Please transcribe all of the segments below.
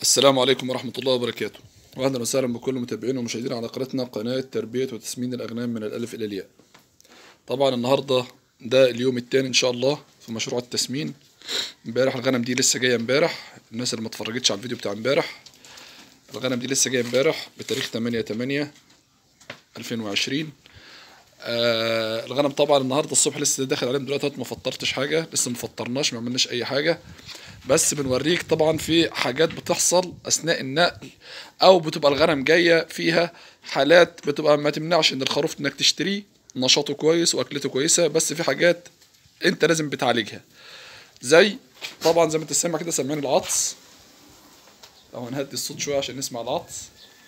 السلام عليكم ورحمة الله وبركاته وأهلا وسهلا بكل متابعين ومشاهدين على قناتنا قناة تربية وتسمين الأغنام من الألف إلى الياء طبعا النهاردة ده اليوم التاني إن شاء الله في مشروع التسمين امبارح الغنم دي لسه جاية امبارح الناس اللي ما اتفرجتش على الفيديو بتاع امبارح الغنم دي لسه جاية امبارح بتاريخ 8 8 2020 آه الغنم طبعا النهارده الصبح لسه داخل عليهم دلوقتي ما فطرتش حاجه لسه ما فطرناش ما عملناش اي حاجه بس بنوريك طبعا في حاجات بتحصل اثناء النقل او بتبقى الغنم جايه فيها حالات بتبقى ما تمنعش ان الخروف انك تشتريه نشاطه كويس واكلته كويسه بس في حاجات انت لازم بتعالجها زي طبعا زي ما انت سامع كده سامعين العطس لو هنهدي الصوت شويه عشان نسمع العطس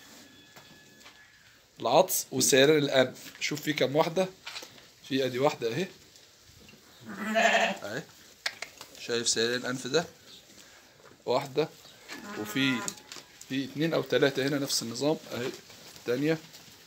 العطس وسيلان الانف شوف في كام واحده في ادي واحده اهي اهي شايف سيلان الانف ده واحده وفي في اتنين او تلاتة هنا نفس النظام اهي التانية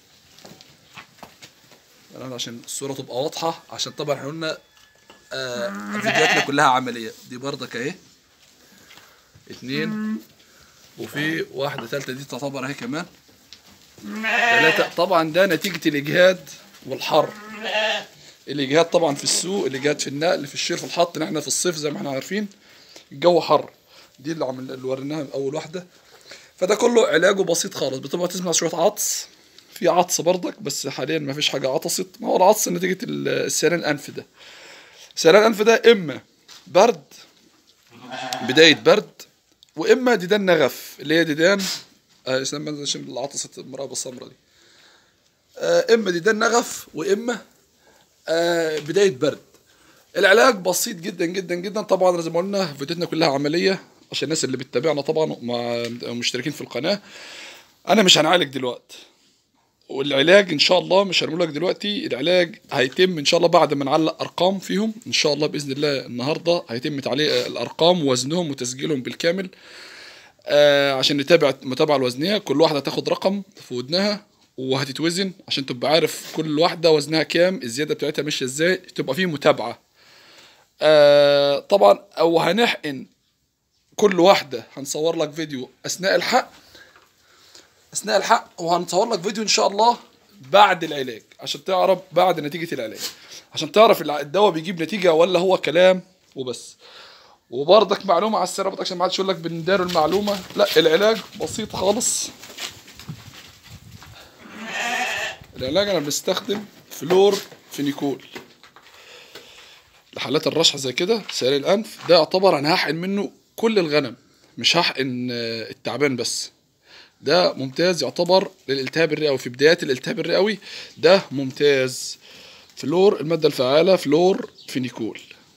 انا عشان الصورة تبقى واضحة عشان طبعا احنا قلنا آه فيديوهاتنا كلها عملية دي بردك اهي اتنين وفي واحدة تالتة دي تعتبر اهي كمان ثلاثة طبعا ده نتيجة الإجهاد والحر الإجهاد طبعا في السوق الإجهاد في النقل في الشير في الحط إن إحنا في الصيف زي ما إحنا عارفين الجو حر دي اللي عمل اللي وريناها أول واحدة فده كله علاجه بسيط خالص بتبقى تسمع شوية عطس في عطس برضك بس حاليا ما فيش حاجة عطست ما هو العطس نتيجة السيلان الأنف ده سيلان الأنف ده إما برد بداية برد وإما ديدان نغف اللي هي ديدان آه استنى عشان العطسة المرابة السمراء دي آه اما ديدان نغف واما آه بداية برد العلاج بسيط جدا جدا جدا طبعا زي ما قلنا فيديوهاتنا كلها عملية عشان الناس اللي بتتابعنا طبعا مع مشتركين في القناة انا مش هنعالج دلوقتي والعلاج ان شاء الله مش هنقول لك دلوقتي العلاج هيتم ان شاء الله بعد ما نعلق ارقام فيهم ان شاء الله باذن الله النهارده هيتم تعليق الارقام ووزنهم وتسجيلهم بالكامل آه عشان نتابع متابعة الوزنية كل واحدة هتاخد رقم في ودنها وهتتوزن عشان تبقى عارف كل واحدة وزنها كام الزيادة بتاعتها ماشية ازاي تبقى فيه متابعة آه طبعا او هنحقن كل واحدة هنصور لك فيديو اثناء الحق اثناء الحق وهنصور لك فيديو ان شاء الله بعد العلاج عشان تعرف بعد نتيجة العلاج عشان تعرف الدواء بيجيب نتيجة ولا هو كلام وبس وبرضك معلومة على السريع برضك عشان ما حدش يقول لك بنداروا المعلومة لا العلاج بسيط خالص العلاج انا بستخدم فلور فينيكول لحالات الرشح زي كده سائل الانف ده يعتبر انا هحقن منه كل الغنم مش هحقن التعبان بس ده ممتاز يعتبر للالتهاب الرئوي في بدايات الالتهاب الرئوي ده ممتاز فلور المادة الفعالة فلور فينيكول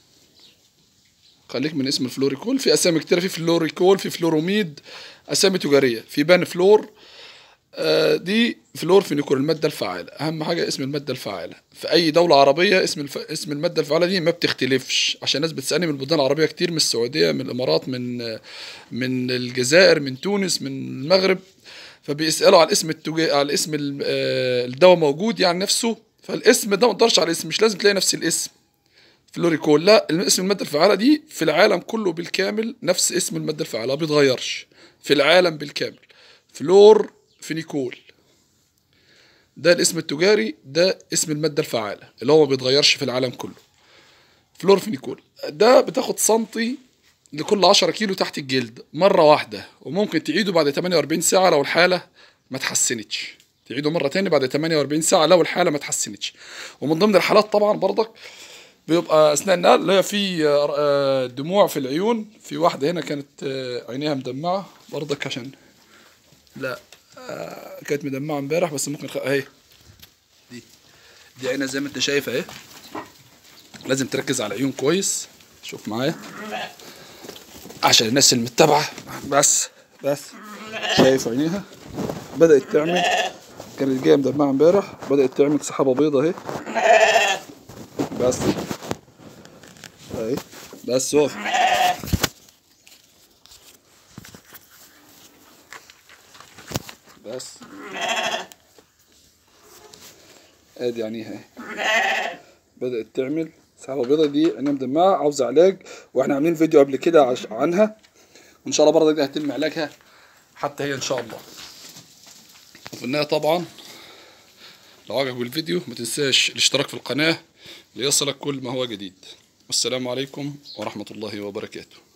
خليك من اسم الفلوريكول في اسامي كتيره في فلوريكول في فلوروميد اسامي تجاريه في بان فلور آه دي فلور فينيكول الماده الفعاله اهم حاجه اسم الماده الفعاله في اي دوله عربيه اسم الف... اسم الماده الفعاله دي ما بتختلفش عشان الناس بتسالني من البلدان العربيه كتير من السعوديه من الامارات من من الجزائر من تونس من المغرب فبيسالوا على الاسم التجا... على الاسم الدواء موجود يعني نفسه فالاسم ده ما تقدرش على الاسم مش لازم تلاقي نفس الاسم فلوريكول لا اسم المادة الفعالة دي في العالم كله بالكامل نفس اسم المادة الفعالة ما بيتغيرش في العالم بالكامل فلور فينيكول ده الاسم التجاري ده اسم المادة الفعالة اللي هو ما بيتغيرش في العالم كله فلور فينيكول ده بتاخد سنتي لكل 10 كيلو تحت الجلد مرة واحدة وممكن تعيده بعد 48 ساعة لو الحالة ما تحسنتش تعيده مرة تاني بعد 48 ساعة لو الحالة ما تحسنتش ومن ضمن الحالات طبعا برضك بيبقى اثناء النقل اللي هي في دموع في العيون في واحده هنا كانت عينيها مدمعه برضك عشان لا كانت مدمعه امبارح بس ممكن خ... اهي دي دي عينها زي ما انت شايف اهي لازم تركز على العيون كويس شوف معايا عشان الناس المتابعه بس بس شايف عينيها بدات تعمل كانت جايه مدمعه امبارح بدات تعمل سحابه بيضه اهي بس اهي بس وقف بس ادي عينيها اهي بدأت تعمل سحابة بيضة دي عينيها مدمعة عاوزة علاج واحنا عاملين فيديو قبل كده عش... عنها وان شاء الله برضه دي هيتم علاجها حتى هي ان شاء الله وفي النهايه طبعا لو عجبك الفيديو ما تنساش الاشتراك في القناه ليصلك كل ما هو جديد والسلام عليكم ورحمه الله وبركاته